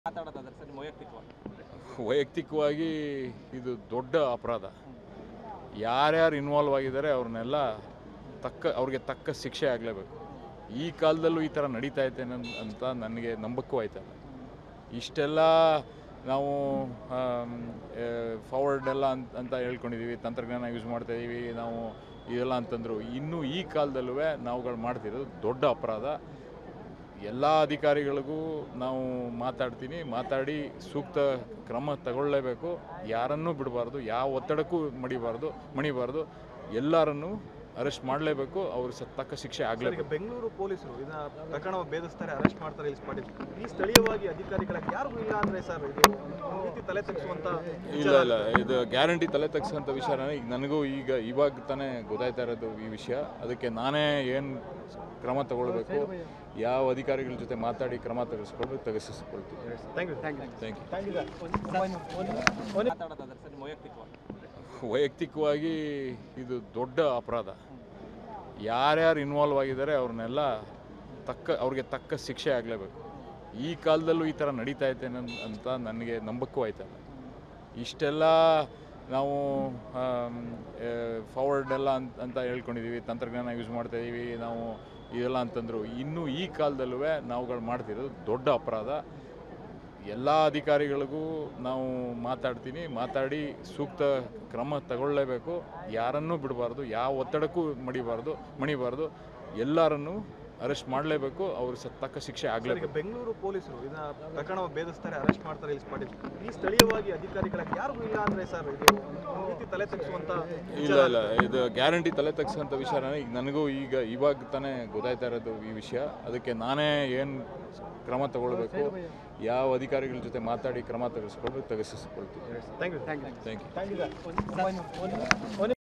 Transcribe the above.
ಮಾತಾಡೋದಾದ್ರೆ sir ನಿಮ್ಮ ವೈಯಕ್ತಿಕವಾಗಿ ವೈಯಕ್ತಿಕವಾಗಿ ಇದು ದೊಡ್ಡ ಅಪರಾಧ ಯಾರ್ಯಾರು ಇನ್ವಾಲ್ವ್ ಆಗಿದ್ದಾರೆ ಅವ್ರನ್ನೆಲ್ಲ ತಕ್ಕ ಅವ್ರಿಗೆ ತಕ್ಕ ಶಿಕ್ಷೆ ಆಗಲೇಬೇಕು ಈ ಕಾಲದಲ್ಲೂ ಈ ಥರ ನಡೀತಾ ಐತೆ ನನ್- ಅಂತ ನನಗೆ ನಂಬಕ್ಕೂ ಆಯ್ತಲ್ಲ ಇಷ್ಟೆಲ್ಲ ನಾವು ಫಾರ್ವರ್ಡ್ ಎಲ್ಲ ಅಂತ ಅಂತ ಹೇಳ್ಕೊಂಡಿದ್ದೀವಿ ತಂತ್ರಜ್ಞಾನ ಯೂಸ್ ಮಾಡ್ತಾ ಇದೀವಿ ನಾವು ಇದೆಲ್ಲ ಅಂತಂದರು ಇನ್ನೂ ಈ ಕಾಲದಲ್ಲೂ ನಾವುಗಳು ಮಾಡ್ತಿರೋದು ದೊಡ್ಡ ಅಪರಾಧ ಎಲ್ಲ ಅಧಿಕಾರಿಗಳಿಗೂ ನಾವು ಮಾತಾಡ್ತೀನಿ ಮಾತಾಡಿ ಸೂಕ್ತ ಕ್ರಮ ತಗೊಳ್ಳೇಬೇಕು ಯಾರನ್ನೂ ಬಿಡಬಾರ್ದು ಯಾವ ಒತ್ತಡಕ್ಕೂ ಮಡಿಬಾರ್ದು ಮಣಿಬಾರ್ದು ಎಲ್ಲರನ್ನೂ ಅರೆಸ್ಟ್ ಮಾಡಲೇಬೇಕು ಅವ್ರಿಗೆ ಸ ತಕ್ಕ ಶಿಕ್ಷೆ ಸರ್, ಈಗ ಆಗಲೇಬೇಕು ಬೆಂಗಳೂರು ಪೊಲೀಸರು ಇದನ್ನ ಪ್ರಕರಣ ಭೇದಿಸ್ತಾರೆ ಅರೆಸ್ಟ್ ಮಾಡ್ತಾರೆ ಇಲ್ಲಿ ಸ್ಪಾಟ್ ಈ ಸ್ಥಳೀಯವಾಗಿ ಅಧಿಕಾರಿಗಳಿಗೆ ಯಾರಿಗೂ ಇಲ್ಲ ಅಂದ್ರೆ ಸರ್ ಇದು ಒಂದ್ ರೀತಿ ತಲೆ ತಗ್ಗಿಸುವಂತ ಇಲ್ಲ ಇಲ್ಲ ಇದು ಗ್ಯಾರಂಟಿ ತಲೆ ತಗ್ಸೋಂಥ ವಿಚಾರನೇ ಈಗ ನನಗೂ ಈಗ ಇವಾಗ ತಾನೇ ಗೊತ್ತಾಯ್ತಾ ಇರೋದು ಈ ವಿಷಯ ಅದಕ್ಕೆ ನಾನೇ ಏನು ಕ್ರಮ ತಗೊಳ್ಬೇಕು ಯಾವ ಅಧಿಕಾರಿಗಳ ಜೊತೆ ಮಾತಾಡಿ ಕ್ರಮ ತೆಗೆಸ್ಕೊಂಡು ತೆಗೆಸಿಸ್ಕೊಳ್ತೀನಿ thank you thank you thank you ಮಾತಾಡೋದಾದ್ರೆ ಸರ್ ನಿಮ್ಮ ವೈಯಕ್ತಿಕವಾಗಿ ವೈಯಕ್ತಿಕವಾಗಿ ಇದು ದೊಡ್ಡ ಅಪರಾಧ ಯಾರ್ಯಾರು ಇನ್ವಾಲ್ವ್ ಆಗಿದ್ದಾರೆ ಅವ್ರನ್ನೆಲ್ಲ ತಕ್ಕ ಅವ್ರಿಗೆ ತಕ್ಕ ಶಿಕ್ಷೆ ಆಗಲೇಬೇಕು ಈ ಕಾಲದಲ್ಲೂ ಈ ಥರ ನಡೀತಾ ಐತೆ ನನ್- ಅಂತ ನನಗೆ ನಂಬಕ್ಕೂ ಆಯ್ತಲ್ಲ ಇಷ್ಟೆಲ್ಲ ನಾವು ಫಾರ್ವರ್ಡ್ ಎಲ್ಲ ಅಂತ ಅಂತ ಹೇಳ್ಕೊಂಡಿದ್ದೀವಿ ತಂತ್ರಜ್ಞಾನ ಯೂಸ್ ಮಾಡ್ತಾ ಇದೀವಿ ನಾವು ಇದೆಲ್ಲ ಅಂತಂದರು ಇನ್ನೂ ಈ ಕಾಲದಲ್ಲೂ ನಾವುಗಳು ಮಾಡ್ತಿರೋದು ದೊಡ್ಡ ಅಪರಾಧ ಎಲ್ಲ ಅಧಿಕಾರಿಗಳಿಗೂ ನಾವು ಮಾತಾಡ್ತೀನಿ ಮಾತಾಡಿ ಸೂಕ್ತ ಕ್ರಮ ತಗೊಳ್ಳೇಬೇಕು ಯಾರನ್ನೂ ಬಿಡಬಾರ್ದು ಯಾವ ಒತ್ತಡಕ್ಕೂ ಮಡಿಬಾರ್ದು ಮಣಿಬಾರ್ದು ಎಲ್ಲರನ್ನೂ ಅರೆಸ್ಟ್ ಮಾಡಲೇಬೇಕು ಅವ್ರಿಗೆ ಸ ತಕ್ಕ ಶಿಕ್ಷೆ ಸರ್, ಈಗ ಆಗಲೇಬೇಕು ಬೆಂಗಳೂರು ಪೊಲೀಸರು ಇದನ್ನ ಪ್ರಕರಣ ಭೇದಿಸ್ತಾರೆ ಅರೆಸ್ಟ್ ಮಾಡ್ತಾರೆ ಇಲ್ಲಿ ಸ್ಪಾಟ್ ಈ ಸ್ಥಳೀಯವಾಗಿ ಅಧಿಕಾರಿಗಳಿಗೆ ಯಾರಿಗೂ ಇಲ್ಲ ಅಂದ್ರೆ ಸರ್ ಇದು ಒಂದ್ ರೀತಿ ತಲೆ ತಗ್ಗಿಸುವಂತ ಇಲ್ಲ ಇಲ್ಲ ಇದು ಗ್ಯಾರಂಟಿ ತಲೆ ತಗ್ಸೋಂಥ ವಿಚಾರನೇ ಈಗ ನನಗೂ ಈಗ ಇವಾಗ ತಾನೇ ಗೊತ್ತಾಯ್ತಾ ಇರೋದು ಈ ವಿಷಯ ಅದಕ್ಕೆ ನಾನೇ ಏನು ಕ್ರಮ ತಗೊಳ್ಬೇಕು ಯಾವ ಅಧಿಕಾರಿಗಳ ಜೊತೆ ಮಾತಾಡಿ ಕ್ರಮ ತೆಗೆಸ್ಕೊಂಡು ತೆಗೆಸಿಸ್ಕೊಳ್ತೀನಿ thank you thank you thank you thank you